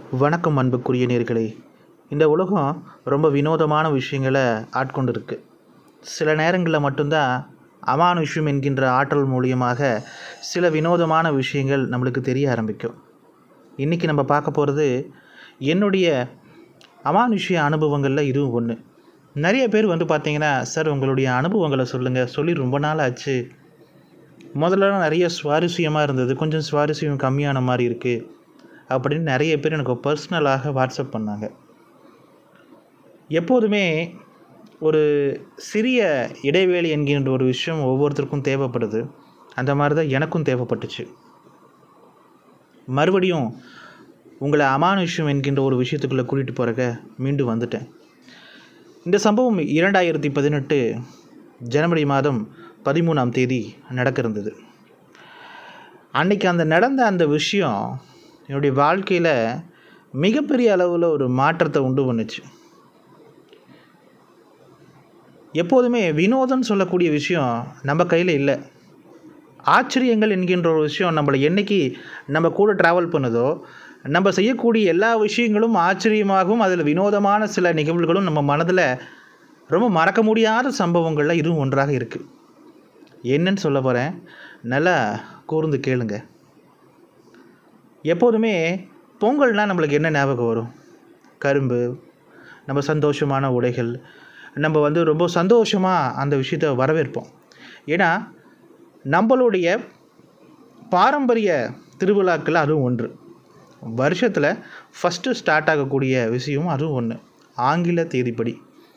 வணக்கம் அன்புக்குரிய நேர்களே இந்த உலகம் ரொம்ப வினோதமான விஷயங்களை ஆட்கொண்டிருக்கு சில நேரங்களில் மட்டும்தான் அமானுஷ்யம் என்கின்ற ஆற்றல் மூலியமாக சில வினோதமான விஷயங்கள் நம்மளுக்கு தெரிய ஆரம்பிக்கும் இன்றைக்கி நம்ம பார்க்க போகிறது என்னுடைய அமானுஷ்ய அனுபவங்களில் இதுவும் ஒன்று நிறைய பேர் வந்து பார்த்தீங்கன்னா சார் உங்களுடைய அனுபவங்களை சொல்லுங்கள் சொல்லி ரொம்ப நாள் ஆச்சு முதல்ல நிறைய சுவாரஸ்யமாக இருந்தது கொஞ்சம் சுவாரஸ்யம் கம்மியான மாதிரி இருக்குது அப்படின்னு நிறைய பேர் எனக்கு பர்சனலாக வாட்ஸ்அப் பண்ணாங்க எப்போதுமே ஒரு சிறிய இடைவேளை என்கின்ற ஒரு விஷயம் ஒவ்வொருத்தருக்கும் தேவைப்படுது அந்த மாதிரி தான் எனக்கும் தேவைப்பட்டுச்சு மறுபடியும் உங்களை அமானுஷ்யம் என்கின்ற ஒரு விஷயத்துக்குள்ளே கூட்டிகிட்டு போகிறக்க மீண்டும் வந்துட்டேன் இந்த சம்பவம் இரண்டாயிரத்தி பதினெட்டு ஜனவரி மாதம் பதிமூணாம் தேதி நடக்க இருந்தது அன்னைக்கு அந்த நடந்த அந்த விஷயம் என்னுடைய வாழ்க்கையில் மிகப்பெரிய அளவில் ஒரு மாற்றத்தை உண்டு பண்ணுச்சு எப்போதுமே வினோதம்னு சொல்லக்கூடிய விஷயம் நம்ம கையில் இல்லை ஆச்சரியங்கள் என்கின்ற ஒரு விஷயம் நம்மளை என்னைக்கு நம்ம கூட ட்ராவல் பண்ணுதோ நம்ம செய்யக்கூடிய எல்லா விஷயங்களும் ஆச்சரியமாகவும் அதில் வினோதமான சில நிகழ்வுகளும் நம்ம மனதில் ரொம்ப மறக்க முடியாத சம்பவங்களில் இதுவும் ஒன்றாக இருக்குது என்னன்னு சொல்ல போகிறேன் நல்லா கூர்ந்து கேளுங்க எப்போதுமே பொங்கல்னால் நம்மளுக்கு என்ன ஞாபகம் வரும் கரும்பு நம்ம சந்தோஷமான உடைகள் நம்ம வந்து ரொம்ப சந்தோஷமாக அந்த விஷயத்தை வரவேற்போம் ஏன்னா நம்மளுடைய பாரம்பரிய திருவிழாக்கள் அதுவும் ஒன்று வருஷத்தில் ஃபஸ்ட்டு ஸ்டார்ட் ஆகக்கூடிய விஷயம் அதுவும் ஒன்று ஆங்கில தேதிப்படி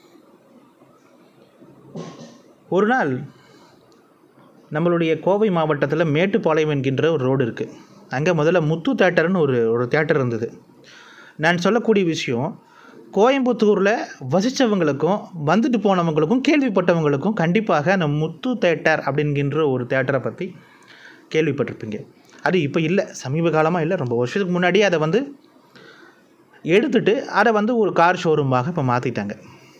ஒரு நாள் நம்மளுடைய கோவை மாவட்டத்தில் மேட்டுப்பாளையம் என்கின்ற ஒரு ரோடு இருக்குது அங்கே முதல்ல முத்து தேட்டர்னு ஒரு ஒரு தேட்டர் இருந்தது நான் சொல்லக்கூடிய விஷயம் கோயம்புத்தூரில் வசித்தவங்களுக்கும் வந்துட்டு போனவங்களுக்கும் கேள்விப்பட்டவங்களுக்கும் கண்டிப்பாக அந்த முத்து தேட்டர் அப்படிங்கின்ற ஒரு தேட்டரை பற்றி கேள்விப்பட்டிருப்பீங்க அது இப்போ இல்லை சமீப காலமாக இல்லை ரொம்ப வருஷத்துக்கு முன்னாடியே அதை வந்து எடுத்துட்டு அதை வந்து ஒரு கார் ஷோரூமாக இப்போ மாற்றிட்டாங்க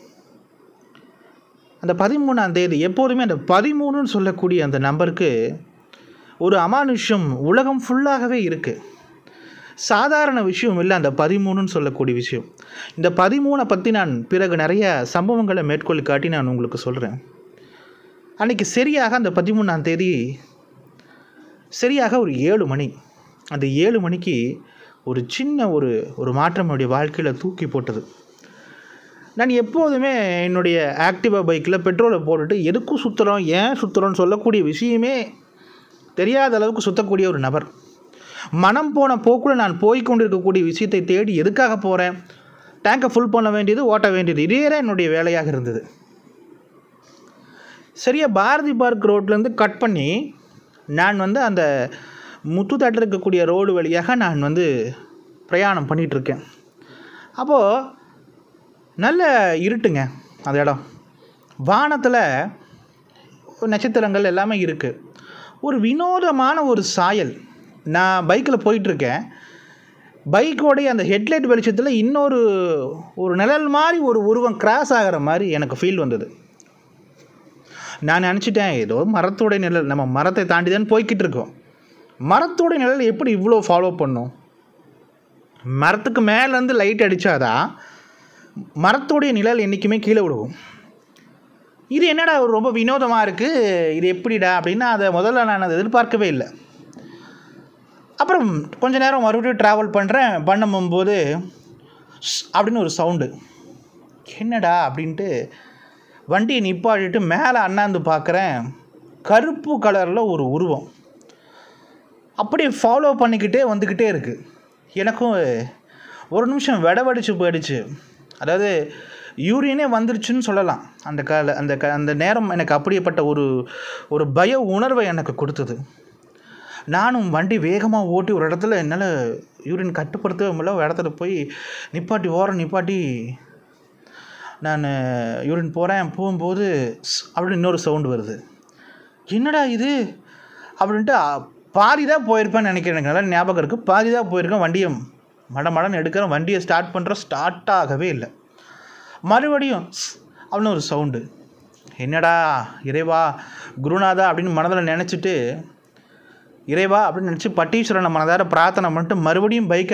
அந்த பதிமூணாம் தேதி எப்போதுமே அந்த பதிமூணுன்னு சொல்லக்கூடிய அந்த நம்பருக்கு ஒரு அமானுஷ்யம் உலகம் ஃபுல்லாகவே இருக்குது சாதாரண விஷயம் இல்லை அந்த பதிமூணுன்னு சொல்லக்கூடிய விஷயம் இந்த பதிமூணை பற்றி நான் பிறகு நிறைய சம்பவங்களை மேற்கோள் காட்டி நான் உங்களுக்கு சொல்கிறேன் அன்றைக்கி சரியாக அந்த பதிமூணாம் தேதி சரியாக ஒரு ஏழு மணி அந்த ஏழு மணிக்கு ஒரு சின்ன ஒரு ஒரு மாற்றம் என்னுடைய வாழ்க்கையில் தூக்கி போட்டது நான் எப்போதுமே என்னுடைய ஆக்டிவா பைக்கில் பெட்ரோலை போட்டுட்டு எதுக்கும் சுற்றுறோம் ஏன் சுற்றுறோன்னு சொல்லக்கூடிய விஷயமே தெரியாத அளவுக்கு சுற்றக்கூடிய ஒரு நபர் மனம் போன போக்குள்ள நான் போய் கொண்டிருக்கக்கூடிய விஷயத்தை தேடி எதுக்காக போகிறேன் டேங்கை ஃபுல் பண்ண வேண்டியது ஓட்ட வேண்டியது இதே தான் என்னுடைய வேலையாக இருந்தது சரியாக பாரதி பார்க் ரோட்லேருந்து கட் பண்ணி நான் வந்து அந்த முத்து தட்டில் இருக்கக்கூடிய ரோடு வழியாக நான் வந்து பிரயாணம் பண்ணிகிட்ருக்கேன் அப்போது நல்ல இருட்டுங்க அந்த இடம் வானத்தில் நட்சத்திரங்கள் எல்லாமே இருக்குது ஒரு வினோதமான ஒரு சாயல் நான் பைக்கில் போயிட்டுருக்கேன் பைக்கோடைய அந்த ஹெட்லைட் வெளிச்சத்தில் இன்னொரு ஒரு நிழல் மாதிரி ஒரு உருவம் கிராஸ் ஆகிற மாதிரி எனக்கு ஃபீல் வந்தது நான் நினச்சிட்டேன் ஏதோ மரத்தோடைய நிழல் நம்ம மரத்தை தாண்டி தான் போய்கிட்டு இருக்கோம் மரத்தோடைய நிழல் எப்படி இவ்வளோ ஃபாலோ பண்ணும் மரத்துக்கு மேலேருந்து லைட் அடித்தாதான் மரத்தோடைய நிழல் என்றைக்குமே கீழே விடுவோம் இது என்னடா ஒரு ரொம்ப வினோதமாக இருக்குது இது எப்படிடா அப்படின்னா அதை முதல்ல நான் அதை எதிர்பார்க்கவே இல்லை அப்புறம் கொஞ்ச நேரம் மறுபடியும் ட்ராவல் பண்ணுறேன் பண்ணும்போது அப்படின்னு ஒரு சவுண்டு என்னடா அப்படின்ட்டு வண்டியை நிப்பாட்டிட்டு மேலே அண்ணாந்து பார்க்குறேன் கருப்பு கலரில் ஒரு உருவம் அப்படியே ஃபாலோ பண்ணிக்கிட்டே வந்துக்கிட்டே இருக்குது எனக்கும் ஒரு நிமிஷம் விடவடிச்சு போயிடுச்சு அதாவது யூரியனே வந்துருச்சுன்னு சொல்லலாம் அந்த கால அந்த க அந்த நேரம் எனக்கு அப்படியேப்பட்ட ஒரு ஒரு பய உணர்வை எனக்கு கொடுத்தது நானும் வண்டி வேகமாக ஓட்டி ஒரு இடத்துல என்னால் யூரின் கட்டுப்படுத்தவே முடியல ஒரு இடத்துல போய் நிப்பாட்டி ஓரம் நிப்பாட்டி நான் யூரின் போகிறேன் போகும்போது அப்படின்னு இன்னொரு சவுண்டு வருது என்னடா இது அப்படின்ட்டு பாதி தான் போயிருப்பேன்னு நினைக்கிறேன் எனக்கு நல்லா ஞாபகம் இருக்குது பாதி தான் போயிருக்கேன் வண்டியை மட மடன்னு எடுக்கிறேன் வண்டியை ஸ்டார்ட் பண்ணுறேன் ஸ்டார்ட் ஆகவே இல்லை மறுபடியும் அப்படின்னு ஒரு சவுண்டு என்னடா இறைவா குருநாதா அப்படின்னு மனதில் நினச்சிட்டு இறைவா அப்படின்னு நினச்சி பட்டீஸ்வரனை மனதார பிரார்த்தனை பண்ணிட்டு மறுபடியும் பைக்கை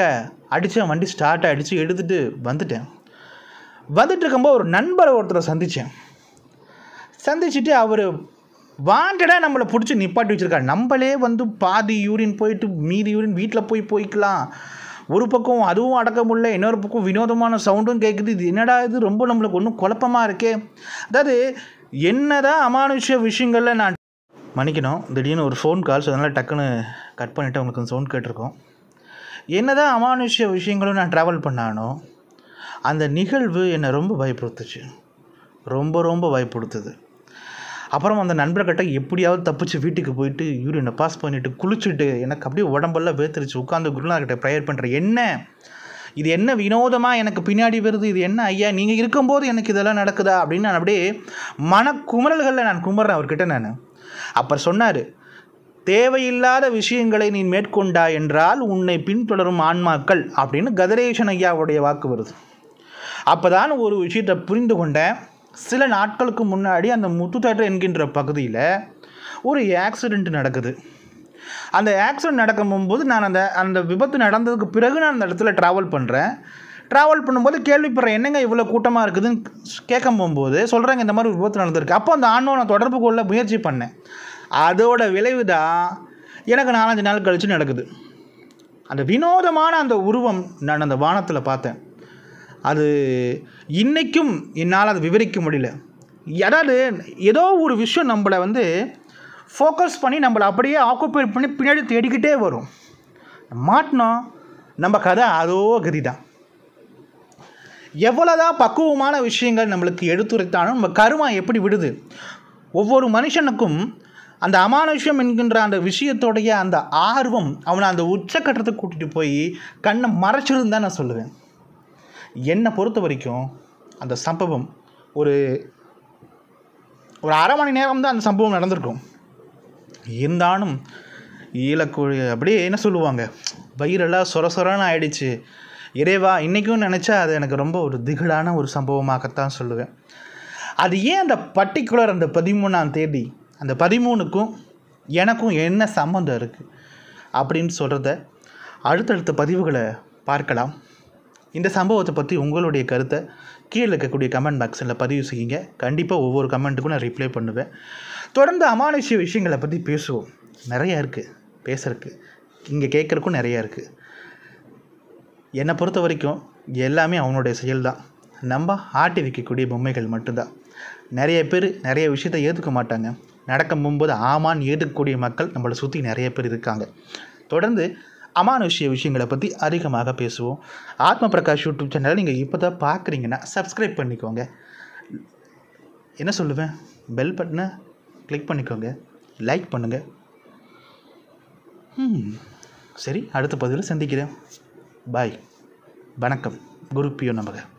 அடித்தேன் வண்டி ஸ்டார்ட் ஆகிடுச்சு எடுத்துகிட்டு வந்துட்டேன் வந்துட்டு இருக்கும்போது ஒரு நண்பரை ஒருத்தரை சந்தித்தேன் சந்திச்சுட்டு அவர் வாண்டடாக நம்மளை பிடிச்சி நிப்பாட்டி வச்சுருக்காரு நம்மளே வந்து பாதி யூரின் போயிட்டு மீதி யூரின் வீட்டில் போய் போய்க்கலாம் ஒரு பக்கம் அதுவும் அடக்க முடியல இன்னொரு பக்கம் வினோதமான சவுண்டும் கேட்குது இது என்னடா இது ரொம்ப நம்மளுக்கு ஒன்றும் குழப்பமாக இருக்கே அதாவது என்னதான் அமானுஷ்ய விஷயங்களில் நான் மன்னிக்கணும் திடீர்னு ஒரு ஃபோன் கால்ஸ் அதனால் டக்குன்னு கட் பண்ணிவிட்டு உங்களுக்கு சவுண்ட் கேட்டிருக்கோம் என்னதான் அமானுஷ்ய விஷயங்களும் நான் ட்ராவல் பண்ணானோ அந்த நிகழ்வு என்னை ரொம்ப பயப்படுத்துச்சு ரொம்ப ரொம்ப பயப்படுத்துது அப்புறம் அந்த நண்பர்கிட்ட எப்படியாவது தப்பிச்சு வீட்டுக்கு போயிட்டு யூரினை பாஸ் பண்ணிவிட்டு குளிச்சுட்டு எனக்கு அப்படியே உடம்பெல்லாம் வேத்துருச்சு உட்காந்து குருநாதர்கிட்ட ப்ரேயர் பண்ணுறேன் என்ன இது என்ன வினோதமாக எனக்கு பின்னாடி வருது இது என்ன ஐயா நீங்கள் இருக்கும்போது எனக்கு இதெல்லாம் நடக்குதா அப்படின்னு நான் அப்படியே மனக்குமரல்களில் நான் குமர்றேன் அவர்கிட்ட நான் அப்புறம் சொன்னார் தேவையில்லாத விஷயங்களை நீ மேற்கொண்டா என்றால் உன்னை பின்தொடரும் ஆன்மாக்கள் அப்படின்னு கதிரேசன் ஐயாவுடைய வாக்கு வருது அப்போ தான் ஒரு விஷயத்தை புரிந்து கொண்டேன் சில நாட்களுக்கு முன்னாடி அந்த முத்துத்தாற்று என்கின்ற பகுதியில் ஒரு ஆக்சிடெண்ட் நடக்குது அந்த ஆக்சிடெண்ட் நடக்கும்போது நான் அந்த அந்த விபத்து நடந்ததுக்கு பிறகு நான் அந்த இடத்துல ட்ராவல் பண்ணுறேன் ட்ராவல் பண்ணும்போது கேள்விப்படுறேன் என்னங்க இவ்வளோ கூட்டமாக இருக்குதுன்னு கேட்க போகும்போது சொல்கிறாங்க இந்த மாதிரி ஒரு விபத்து நடந்திருக்கு அப்போ அந்த ஆணவனை நான் தொடர்பு கொள்ள முயற்சி பண்ணேன் அதோட விளைவு தான் எனக்கு நாலஞ்சு நாள் கழித்து நடக்குது அந்த வினோதமான அந்த உருவம் நான் அந்த வானத்தில் பார்த்தேன் அது இன்றைக்கும் என்னால் அதை விவரிக்க முடியல அதாவது ஏதோ ஒரு விஷயம் நம்மளை வந்து ஃபோக்கஸ் பண்ணி நம்மளை அப்படியே ஆக்குப்பை பண்ணி பின்னாடி தேடிக்கிட்டே வரும் மாட்டினோம் நம்ம கதை அதோ கதி தான் எவ்வளோதான் பக்குவமான விஷயங்கள் நம்மளுக்கு எடுத்துரைத்தாலும் நம்ம கருமா எப்படி விடுது ஒவ்வொரு மனுஷனுக்கும் அந்த அமானுஷ்யம் என்கின்ற அந்த விஷயத்தோடைய அந்த ஆர்வம் அவனை அந்த உச்சக்கட்டத்துக்கு கூட்டிகிட்டு போய் கண்ணை மறைச்சிருந்து தான் நான் சொல்லுவேன் என்னை பொறுத்த வரைக்கும் அந்த சம்பவம் ஒரு ஒரு அரை மணி நேரம் தான் அந்த சம்பவம் நடந்திருக்கும் இருந்தாலும் ஈழக்குழி அப்படியே என்ன சொல்லுவாங்க வயிறெல்லாம் சொர சொரன்னு ஆயிடுச்சு இறைவா இன்றைக்கும் நினச்சா அது எனக்கு ரொம்ப ஒரு திகிலான ஒரு சம்பவமாகத்தான் சொல்லுவேன் அது ஏன் அந்த பர்டிகுலர் அந்த பதிமூணாம் தேதி அந்த பதிமூணுக்கும் எனக்கும் என்ன சம்மந்தம் இருக்குது அப்படின்னு சொல்கிறத அடுத்தடுத்த பதிவுகளை பார்க்கலாம் இந்த சம்பவத்தை பற்றி உங்களுடைய கருத்தை கீழே இருக்கக்கூடிய கமெண்ட் பாக்ஸில் பதிவு செய்யுங்க கண்டிப்பாக ஒவ்வொரு கமெண்ட்டுக்கும் நான் ரிப்ளை பண்ணுவேன் தொடர்ந்து அமானுஷ்ய விஷயங்களை பற்றி பேசுவோம் நிறையா இருக்குது பேசுறதுக்கு இங்கே கேட்குறக்கும் நிறையா இருக்குது என்னை பொறுத்த வரைக்கும் எல்லாமே அவனுடைய செயல்தான் நம்ம ஆட்டி வைக்கக்கூடிய பொம்மைகள் மட்டும்தான் நிறைய பேர் நிறைய விஷயத்தை ஏற்றுக்க மாட்டாங்க நடக்கும் போகும்போது ஆமான்னு ஏற்றுக்கக்கூடிய மக்கள் நம்மளை சுற்றி நிறைய பேர் இருக்காங்க தொடர்ந்து அமானுஷ்ய விஷயங்களை பற்றி அதிகமாக பேசுவோம் ஆத்ம பிரகாஷ் யூடியூப் சேனலை நீங்கள் இப்போ தான் பார்க்குறீங்கன்னா சப்ஸ்கிரைப் பண்ணிக்கோங்க என்ன சொல்லுவேன் பெல் பட்டனை கிளிக் பண்ணிக்கோங்க லைக் பண்ணுங்கள் ம் சரி அடுத்த பதிவில் சந்திக்கிறேன் பாய் வணக்கம் குரு பியோ நமக